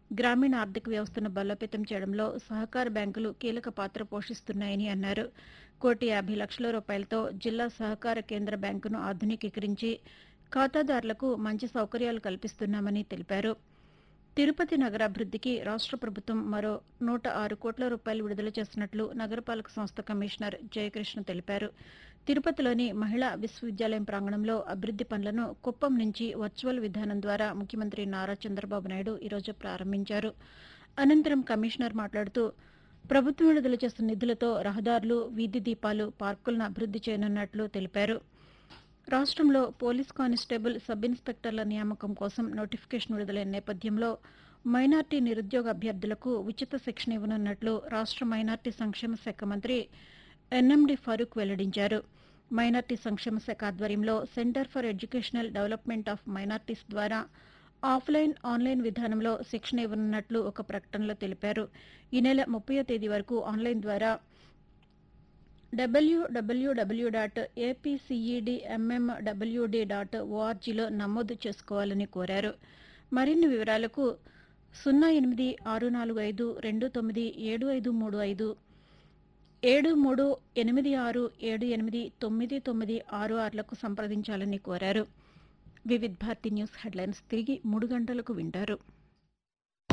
గ్రామీణ ఆర్థిక వ్యవస్థను బలోపేతం చేయడంలో సహకార బ్యాంకులు కీలక పాత్ర పోషిస్తున్నాయని అన్నారు కోటి యాభై లక్షల రూపాయలతో జిల్లా సహకార కేంద్ర బ్యాంకును ఆధునికీకరించి ఖాతాదారులకు మంచి సౌకర్యాలు కల్పిస్తున్నామని తెలిపారు తిరుపతి నగరాభివృద్దికి రాష్ట ప్రభుత్వం మరో నూట ఆరు కోట్ల రూపాయలు విడుదల చేస్తున్నట్లు నగరపాలక సంస్థ కమిషనర్ జయకృష్ణ తెలిపారు తిరుపతిలోని మహిళా విశ్వవిద్యాలయం ప్రాంగణంలో అభివృద్ది పనులను కుప్పం నుంచి వర్చువల్ విధానం ద్వారా ముఖ్యమంత్రి నారా చంద్రబాబు నాయుడు ఈరోజు ప్రారంభించారు అనంతరం కమిషనర్ మాట్లాడుతూ ప్రభుత్వం విడుదల చేస్తున్న నిధులతో రహదారులు వీధి దీపాలు పార్కులను అభివృద్ది చేయనున్నట్లు తెలిపారు రాష్ట్రంలో పోలీస్ కానిస్టేబుల్ సబ్ ఇన్స్పెక్టర్ల నియామకం కోసం నోటిఫికేషన్ విడుదలైన నేపథ్యంలో మైనార్టీ నిరుద్యోగ అభ్యర్థులకు ఉచిత శిక్షణ ఇవ్వనున్నట్లు రాష్ట్ర మైనార్టీ సంక్షేమ శాఖ మంత్రి ఎన్ఎండి ఫరూక్ వెల్లడించారు మైనార్టీ సంక్షేమ శాఖ ఆధ్వర్యంలో centre for educational development of minorities ద్వారా ఆఫ్లైన్ ఆన్లైన్ విధానంలో శిక్షణ ఇవ్వనున్నట్లు ఒక ప్రకటనలో తెలిపారు ఈ నెల ముప్పయో తేదీ వరకు ఆన్లైన్ ద్వారా డబ్ల్యూడబ్ల్యూడబ్ల్యూ డాట్ ఏపీసీఈడీఎంఎండబ్ల్యూడీ డాట్ ఓఆర్జీలో నమోదు చేసుకోవాలని కోరారు మరిన్ని వివరాలకు సున్నా ఎనిమిది ఆరు నాలుగు ఐదు రెండు తొమ్మిది ఏడు ఐదు మూడు ఐదు ఏడు మూడు ఎనిమిది ఆరు ఏడు ఎనిమిది తొమ్మిది తొమ్మిది ఆరు ఆరులకు సంప్రదించాలని కోరారు వివిధ్ భారతి న్యూస్ హెడ్లైన్స్ తిరిగి మూడు గంటలకు వింటారు